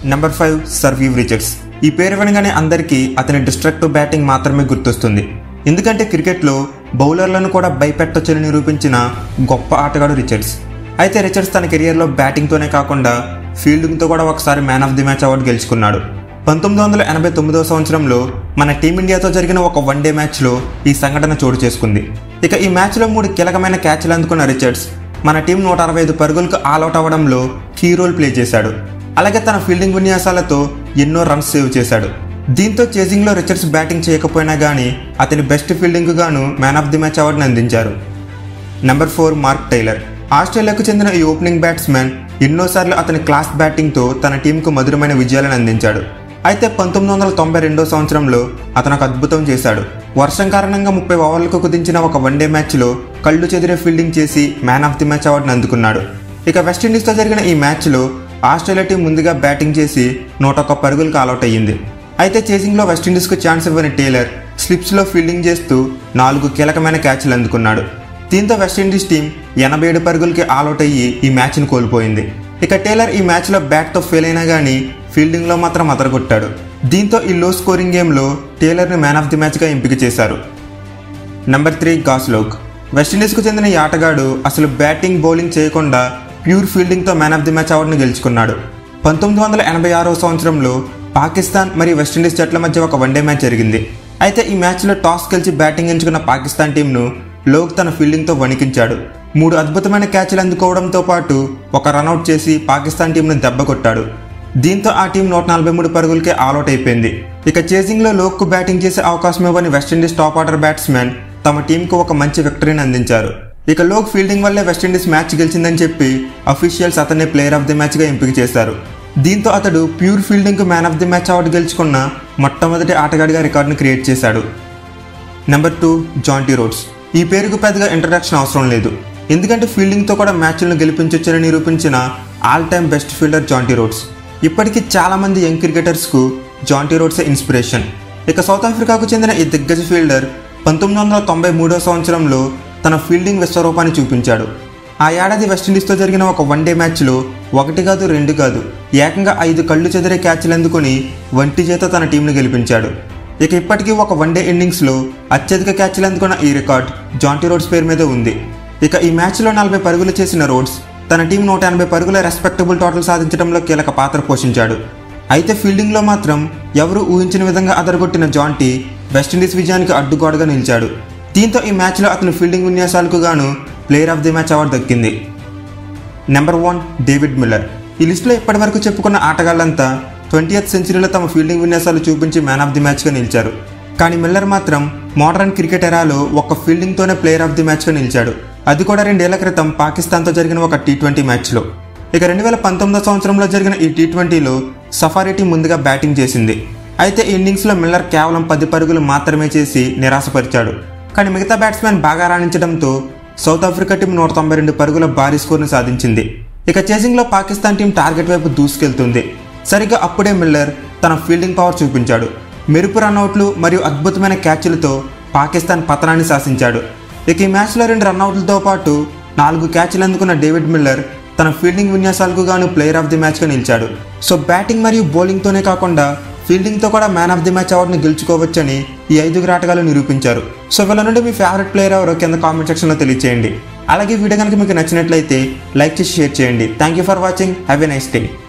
number five survive Richards ఈ పేరు వినగానే అందరికీ అతని డిస్ట్రక్టివ్ బ్యాటింగ్ మాత్రమే గుర్తొస్తుంది ఎందుకంటే క్రికెట్లో బౌలర్లను కూడా భయపెట్టొచ్చని నిరూపించిన గొప్ప ఆటగాడు రిచర్డ్స్ అయితే రిచర్డ్స్ తన కెరియర్లో బ్యాటింగ్తోనే కాకుండా ఫీల్డింగ్తో కూడా ఒకసారి man of the match award గెలుచుకున్నాడు పంతొమ్మిది వందల ఎనభై తొమ్మిదవ సంవత్సరంలో మన టీమిండియాతో జరిగిన ఒక వన్డే మ్యాచ్లో ఈ సంఘటన చోటు చేసుకుంది ఇక ఈ మ్యాచ్లో మూడు కీలకమైన క్యాచ్లు అందుకున్న రిచర్డ్స్ మన టీం నూట అరవై ఐదు పరుగులకు ఆల్అౌట్ అవ్వడంలో కీ రోల్ ప్లే చేశాడు అలాగే తన ఫీల్డింగ్ విన్యాసాలతో ఎన్నో రన్స్ సేవ్ చేశాడు దీంతో చేజింగ్లో రిచర్డ్స్ బ్యాటింగ్ చేయకపోయినా కానీ అతని బెస్ట్ ఫీల్డింగ్ గాను మ్యాన్ ఆఫ్ ది మ్యాచ్ అవార్డుని అందించారు నెంబర్ ఫోర్ మార్క్ టైలర్ ఆస్ట్రేలియాకు చెందిన ఈ ఓపెనింగ్ బ్యాట్స్మెన్ ఎన్నోసార్లు అతని క్లాస్ బ్యాటింగ్తో తన టీంకు మధురమైన విజయాలను అందించాడు అయితే పంతొమ్మిది వందల తొంభై రెండో సంవత్సరంలో అతను ఒక అద్భుతం చేశాడు వర్షం కారణంగా ముప్పై ఓవర్లకు కుదించిన ఒక వన్డే మ్యాచ్లో కళ్ళు చెదిరే ఫీల్డింగ్ చేసి మ్యాన్ ఆఫ్ ది మ్యాచ్ అవార్డును అందుకున్నాడు ఇక వెస్టిండీస్తో జరిగిన ఈ మ్యాచ్లో ఆస్ట్రేలియా టీం ముందుగా బ్యాటింగ్ చేసి నూట ఒక్క పరుగులకు ఆల్అౌట్ అయ్యింది అయితే చేసింగ్లో వెస్టిండీస్కు ఛాన్స్ ఇవ్వని టేలర్ స్లిప్స్లో ఫీల్డింగ్ చేస్తూ నాలుగు కీలకమైన క్యాచ్లు అందుకున్నాడు దీంతో వెస్టిండీస్ టీం ఎనభై ఏడు పరుగులకి ఆల్అౌట్ అయ్యి ఈ మ్యాచ్ను కోల్పోయింది ఇక టేలర్ ఈ మ్యాచ్లో బ్యాట్తో ఫెయిల్ అయినా కానీ ఫీల్డింగ్లో మాత్రం అదరగొట్టాడు దీంతో ఈ లో స్కోరింగ్ గేమ్లో టేలర్ని మ్యాన్ ఆఫ్ ది మ్యాచ్గా ఎంపిక చేశారు నెంబర్ త్రీ గాస్లోక్ వెస్టిండీస్కు చెందిన ఈ ఆటగాడు అసలు బ్యాటింగ్ బౌలింగ్ చేయకుండా ప్యూర్ ఫీల్డింగ్తో మ్యాన్ ఆఫ్ ది మ్యాచ్ అవార్డును గెలుచుకున్నాడు పంతొమ్మిది వందల ఎనభై ఆరో సంవత్సరంలో పాకిస్తాన్ మరియు వెస్టిండీస్ జట్ల మధ్య ఒక వన్డే మ్యాచ్ జరిగింది అయితే ఈ మ్యాచ్లో టాస్ గెలిచి బ్యాటింగ్ ఎంచుకున్న పాకిస్తాన్ టీంను లోక్ తన ఫీల్డింగ్తో వణికించాడు మూడు అద్భుతమైన క్యాచ్లు అందుకోవడంతో పాటు ఒక రన్అట్ చేసి పాకిస్తాన్ టీంను దెబ్బ కొట్టాడు దీంతో ఆ టీం నూట నలభై మూడు పరుగులకే ఆల్అౌట్ అయిపోయింది ఇక చేసింగ్లో లోక్కు బ్యాటింగ్ చేసే అవకాశం ఇవ్వని వెస్టిండీస్ టాప్ ఆర్డర్ బ్యాట్స్మెన్ తమ టీంకు ఒక మంచి విక్టరీని అందించారు ఇక లోక్ ఫీల్డింగ్ వల్లే వెస్టిండీస్ మ్యాచ్ గెలిచిందని చెప్పి అఫీషియల్స్ అతన్ని ప్లేయర్ ఆఫ్ ది మ్యాచ్గా ఎంపిక చేశారు దీంతో అతడు pure fielding man of the match award గెలుచుకున్న మొట్టమొదటి ఆటగాడిగా రికార్డును క్రియేట్ చేశాడు నెంబర్ టూ జాంటీ రోడ్స్ ఈ పేరుకు పెద్దగా ఇంట్రడక్షన్ అవసరం లేదు ఎందుకంటే ఫీల్డింగ్తో కూడా మ్యాచ్లను గెలిపించొచ్చని నిరూపించిన all time best fielder Jonty Rhodes ఇప్పటికీ చాలామంది యంగ్ క్రికెటర్స్కు జాంటీ రోడ్సే ఇన్స్పిరేషన్ ఇక సౌత్ ఆఫ్రికాకు చెందిన ఈ దిగ్గజ ఫీల్డర్ పంతొమ్మిది వందల తొంభై మూడో సంవత్సరంలో తన ఫీల్డింగ్ విశ్వరూపాన్ని చూపించాడు ఆ ఏడాది వెస్టిండీస్తో జరిగిన ఒక వన్డే మ్యాచ్లో ఒకటి కాదు రెండు కాదు ఏకంగా ఐదు కళ్ళు చెదిరే క్యాచ్లు అందుకుని వంటి చేత తన టీంను గెలిపించాడు ఇక ఇప్పటికీ ఒక వన్డే ఇన్నింగ్స్లో అత్యధిక క్యాచ్లు అందుకున్న ఈ రికార్డ్ జాంటీ రోడ్స్ పేరు మీద ఉంది ఇక ఈ మ్యాచ్లో నలభై పరుగులు చేసిన రోడ్స్ తన టీం నూట ఎనభై పరుగుల రెస్పెక్టబుల్ టోటల్ సాధించడంలో కీలక పాత్ర పోషించాడు అయితే ఫీల్డింగ్లో మాత్రం ఎవరూ ఊహించిన విధంగా అదరగొట్టిన జాంటీ వెస్టిండీస్ విజయానికి అడ్డుగోడగా నిలిచాడు దీంతో ఈ మ్యాచ్లో అతని ఫీల్డింగ్ విన్యాసాలకు గాను player of the match award దక్కింది నెంబర్ వన్ డేవిడ్ మిల్లర్ ఈ లిస్టులో ఇప్పటివరకు చెప్పుకున్న ఆటగాళ్లంతా ట్వంటీయత్ సెంచరీలో తమ ఫీల్డింగ్ విన్యాసాలు చూపించి మ్యాన్ ఆఫ్ ది మ్యాచ్గా నిలిచారు కానీ మిల్లర్ మాత్రం మోడర్న్ క్రికెట్ ఎరాలో ఒక్క ఫీల్డింగ్తోనే ప్లేయర్ ఆఫ్ ది మ్యాచ్గా నిలిచాడు అది కూడా రెండేళ్ల క్రితం పాకిస్తాన్తో జరిగిన ఒక టీ ట్వంటీ మ్యాచ్లో ఇక రెండు వేల పంతొమ్మిదో సంవత్సరంలో జరిగిన ఈ టీ ట్వంటీలో సఫారీ టీం ముందుగా బ్యాటింగ్ చేసింది అయితే ఈ ఇన్నింగ్స్లో మిల్లర్ కేవలం పది పరుగులు మాత్రమే చేసి నిరాశపరిచాడు కానీ మిగతా బ్యాట్స్మెన్ బాగా రాణించడంతో సౌత్ ఆఫ్రికా టీం నూట తొంభై రెండు పరుగుల భారీ స్కోర్ను సాధించింది ఇక చేసింగ్లో పాకిస్తాన్ టీం టార్గెట్ వైపు దూసుకెళ్తుంది సరిగ్గా అప్పుడే మిల్లర్ తన ఫీల్డింగ్ పవర్ చూపించాడు మెరుపు రన్అట్లు మరియు అద్భుతమైన క్యాచ్లతో పాకిస్తాన్ పతనాన్ని శాసించాడు ఇక ఈ మ్యాచ్లో రెండు రన్అట్లతో పాటు నాలుగు క్యాచ్లు అందుకున్న డేవిడ్ మిల్లర్ తన ఫీల్డింగ్ విన్యాసాలకు గాను ప్లేయర్ ఆఫ్ ది మ్యాచ్గా నిలిచాడు సో బ్యాటింగ్ మరియు బౌలింగ్తోనే కాకుండా ఫీల్డింగ్తో కూడా మ్యాన్ ఆఫ్ ది మ్యాచ్ అవార్డుని గెలుచుకోవచ్చని ఈ ఐదుగురు ఆటగాళ్ళు నిరూపించారు సో వీళ్ళ నుండి మీ ఫేవరెట్ ప్లేయర్ ఎవరో కింద కామెంట్ సెక్షన్లో తెలియచేయండి అలాగే వీడియో కనుక మీకు నచ్చినట్లయితే లైక్ చేసి షేర్ చేయండి thank you for watching have a nice day